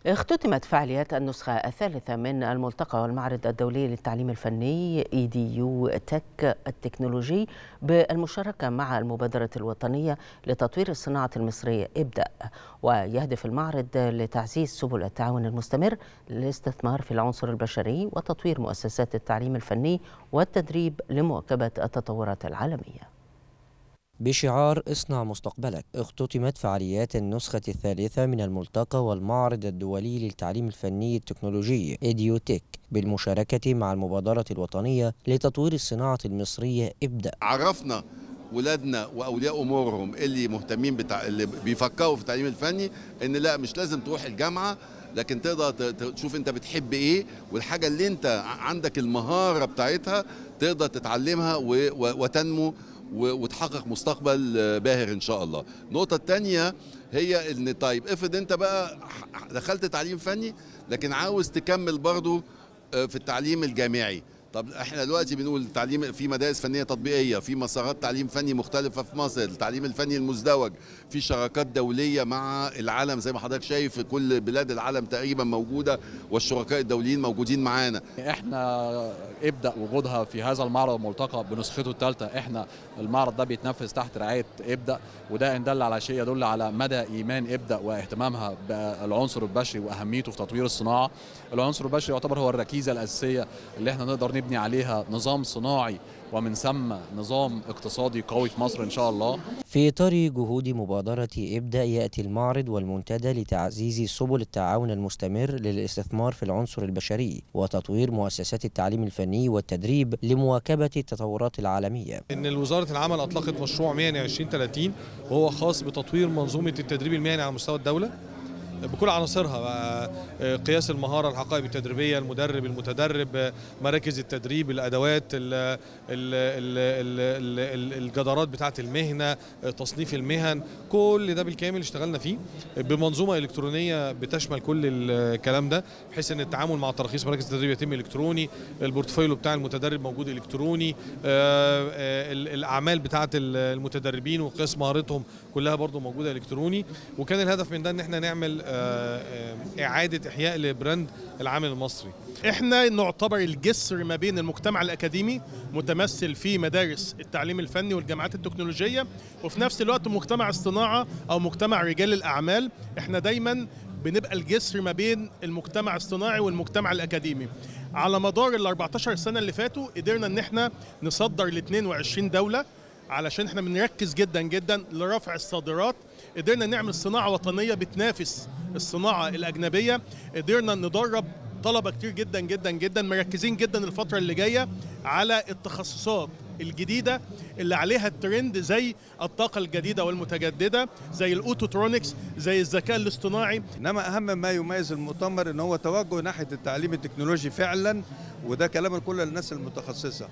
اختتمت فعاليات النسخة الثالثة من الملتقى والمعرض الدولي للتعليم الفني اي دي يو تك التكنولوجي بالمشاركة مع المبادرة الوطنية لتطوير الصناعة المصرية ابدأ ويهدف المعرض لتعزيز سبل التعاون المستمر للاستثمار في العنصر البشري وتطوير مؤسسات التعليم الفني والتدريب لمواكبة التطورات العالمية بشعار اصنع مستقبلك اختتمت فعاليات النسخة الثالثة من الملتقى والمعرض الدولي للتعليم الفني التكنولوجي إيديوتك بالمشاركة مع المبادرة الوطنية لتطوير الصناعة المصرية ابدأ عرفنا ولادنا واولياء امورهم اللي مهتمين بتاع اللي بيفكروا في التعليم الفني ان لا مش لازم تروح الجامعه لكن تقدر تشوف انت بتحب ايه والحاجه اللي انت عندك المهاره بتاعتها تقدر تتعلمها وتنمو وتحقق مستقبل باهر ان شاء الله النقطه الثانيه هي ان طيب افرض انت بقى دخلت تعليم فني لكن عاوز تكمل برضه في التعليم الجامعي طب احنا دلوقتي بنقول التعليم في مدارس فنيه تطبيقيه في مسارات تعليم فني مختلفه في مصر التعليم الفني المزدوج في شراكات دوليه مع العالم زي ما حضرتك شايف كل بلاد العالم تقريبا موجوده والشركاء الدوليين موجودين معانا احنا ابدا وجودها في هذا المعرض الملتقى بنسخته الثالثه احنا المعرض ده بيتنفذ تحت رعايه ابدا وده ان دل على شيء يدل على مدى ايمان ابدا واهتمامها بالعنصر البشري واهميته في تطوير الصناعه العنصر البشري يعتبر هو الركيزه الاساسيه اللي احنا نقدر نبني عليها نظام صناعي ومن ثم نظام اقتصادي قوي في مصر ان شاء الله. في اطار جهود مبادره ابدا ياتي المعرض والمنتدى لتعزيز سبل التعاون المستمر للاستثمار في العنصر البشري وتطوير مؤسسات التعليم الفني والتدريب لمواكبه التطورات العالمية. ان وزاره العمل اطلقت مشروع مهني 2030 وهو خاص بتطوير منظومه التدريب المهني على مستوى الدوله. بكل عناصرها قياس المهاره الحقائب التدريبيه المدرب المتدرب مراكز التدريب الادوات ال ال ال ال الجدارات بتاعه المهنه تصنيف المهن كل ده بالكامل اشتغلنا فيه بمنظومه الكترونيه بتشمل كل الكلام ده بحيث ان التعامل مع تراخيص مراكز التدريب يتم الكتروني البورتفوليو بتاع المتدرب موجود الكتروني الاعمال بتاعه المتدربين وقياس مهارتهم كلها برضو موجوده الكتروني وكان الهدف من ده ان احنا نعمل إعادة إحياء لبراند العامل المصري إحنا نعتبر الجسر ما بين المجتمع الأكاديمي متمثل في مدارس التعليم الفني والجامعات التكنولوجية وفي نفس الوقت مجتمع الصناعة أو مجتمع رجال الأعمال إحنا دايما بنبقى الجسر ما بين المجتمع الصناعي والمجتمع الأكاديمي على مدار ال 14 سنة اللي فاتوا قدرنا إن إحنا نصدر ل 22 دولة علشان احنا بنركز جدا جدا لرفع الصادرات قدرنا نعمل صناعه وطنيه بتنافس الصناعه الاجنبيه قدرنا ندرب طلبه كتير جدا جدا جدا مركزين جدا الفتره اللي جايه على التخصصات الجديده اللي عليها الترند زي الطاقه الجديده والمتجدده زي الاوتوترونكس زي الذكاء الاصطناعي انما اهم ما يميز المؤتمر ان هو توجه ناحيه التعليم التكنولوجي فعلا وده كلام لكل الناس المتخصصه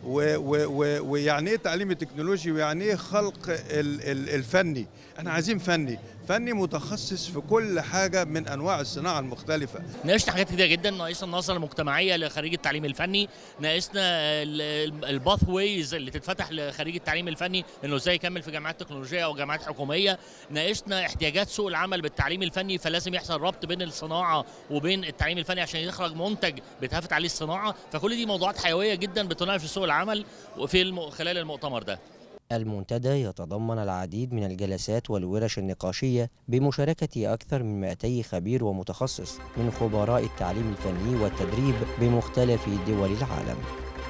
ويعني ايه تعليم التكنولوجي ويعني ايه خلق الفني احنا عايزين فني فني متخصص في كل حاجه من انواع الصناعه المختلفه ناقشنا حاجات كتير جدا ناقشنا النظره المجتمعيه لخريج التعليم الفني ناقشنا الباث ويز اللي تتفتح لخريج التعليم الفني انه ازاي يكمل في جامعات تكنولوجيه او جامعات حكوميه ناقشنا احتياجات سوق العمل بالتعليم الفني فلازم يحصل ربط بين الصناعه وبين التعليم الفني عشان يخرج منتج بتهافت عليه الصناعه فكل دي موضوعات حيويه جدا بتناقش في سوق العمل وفي الم... خلال المؤتمر ده المنتدى يتضمن العديد من الجلسات والورش النقاشية بمشاركة أكثر من 200 خبير ومتخصص من خبراء التعليم الفني والتدريب بمختلف دول العالم